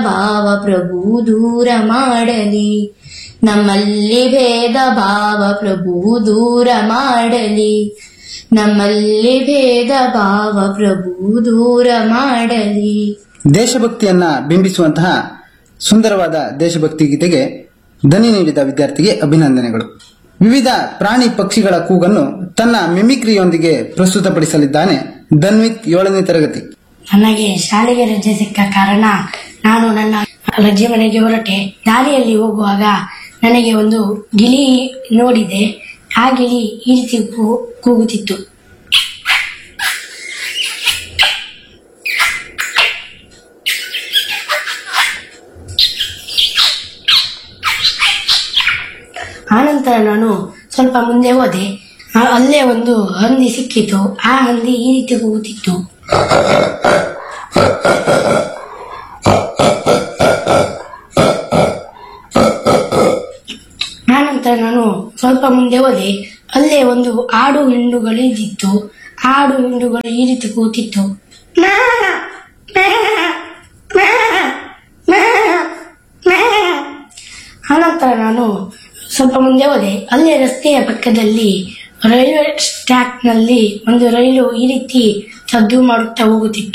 ಭಾವ ಪ್ರಭು ದೂರ ಮಾಡಲಿ ನಮ್ಮಲ್ಲಿ ಭೇದ ಭಾವ ಪ್ರಭು ದೂರ ಮಾಡಲಿ ನಮ್ಮಲ್ಲಿ ಭೇದ ಭಾವ ಪ್ರಭು ದೂರ ಮಾಡಲಿ ದೇಶಭಕ್ತಿಯನ್ನ ಬಿಂಬಿಸುವಂತಹ ಸುಂದರವಾದ ದೇಶಭಕ್ತಿ ಗೀತೆಗೆ ದನಿ ನೀಡಿದ ವಿದ್ಯಾರ್ಥಿಗೆ ಅಭಿನಂದನೆಗಳು ವಿವಿಧ ಪ್ರಾಣಿ ಪಕ್ಷಿಗಳ ಕೂಗನ್ನು ತನ್ನ ಮಿಮಿಕ್ರಿಯೊಂದಿಗೆ ಪ್ರಸ್ತುತಪಡಿಸಲಿದ್ದಾನೆ ಧನ್ವಿತ್ ಏಳನೇ ತರಗತಿ ನನಗೆ ಶಾಲೆಗೆ ರಜೆ ಸಿಕ್ಕ ಕಾರಣ ನಾನು ನನ್ನ ರಜೆ ಮನೆಗೆ ಹೊರಟೆ ದಾರಿಯಲ್ಲಿ ಹೋಗುವಾಗ ನನಗೆ ಒಂದು ಗಿಳಿ ನೋಡಿದೆ ಆ ಗಿಳಿ ಈ ರೀತಿ ಕೂ- ಕೂಗುತ್ತಿತ್ತು ಆನಂತರ ನಾನು ಸ್ವಲ್ಪ ಮುಂದೆ ಹೋದೆ ಆ- ಅಲ್ಲೇ ಒಂದು ಹಂದಿ ಸಿಕ್ಕಿತು ಆ ಹಂದಿ ಈ ರೀತಿ ಕೂಗುತ್ತಿತ್ತು ಆನಂತರ ನಾನು ಸ್ವಲ್ಪ ಮುಂದೆ ಹೋದೆ ಅಲ್ಲೇ ಒಂದು ಆಡು ಹಿಂಡುಗಳು ಇದ್ದಿತ್ತು ಆಡು ಹಿಂಡುಗಳು ಈ ರೀತಿ ಕೂತಿತ್ತು ಮ್ಯಾ, ಮ್ಯಾ, ಮ್ಯಾ, ಮ್ಯಾ, ಮ್ಯಾ. ಆನಂತರ ನಾನು ಸ್ವಲ್ಪ ಮುಂದೆ ಹೋದೆ ಅಲ್ಲೇ ರಸ್ತೆಯ ಪಕ್ಕದಲ್ಲಿ ರೈಲ್ವೆ ಟ್ರ್ಯಾಕ್ನಲ್ಲಿ ಒಂದು ರೈಲು ಈ ರೀತಿ ಸದ್ದು ಮಾಡುತ್ತಾ ಹೋಗುತ್ತಿತ್ತು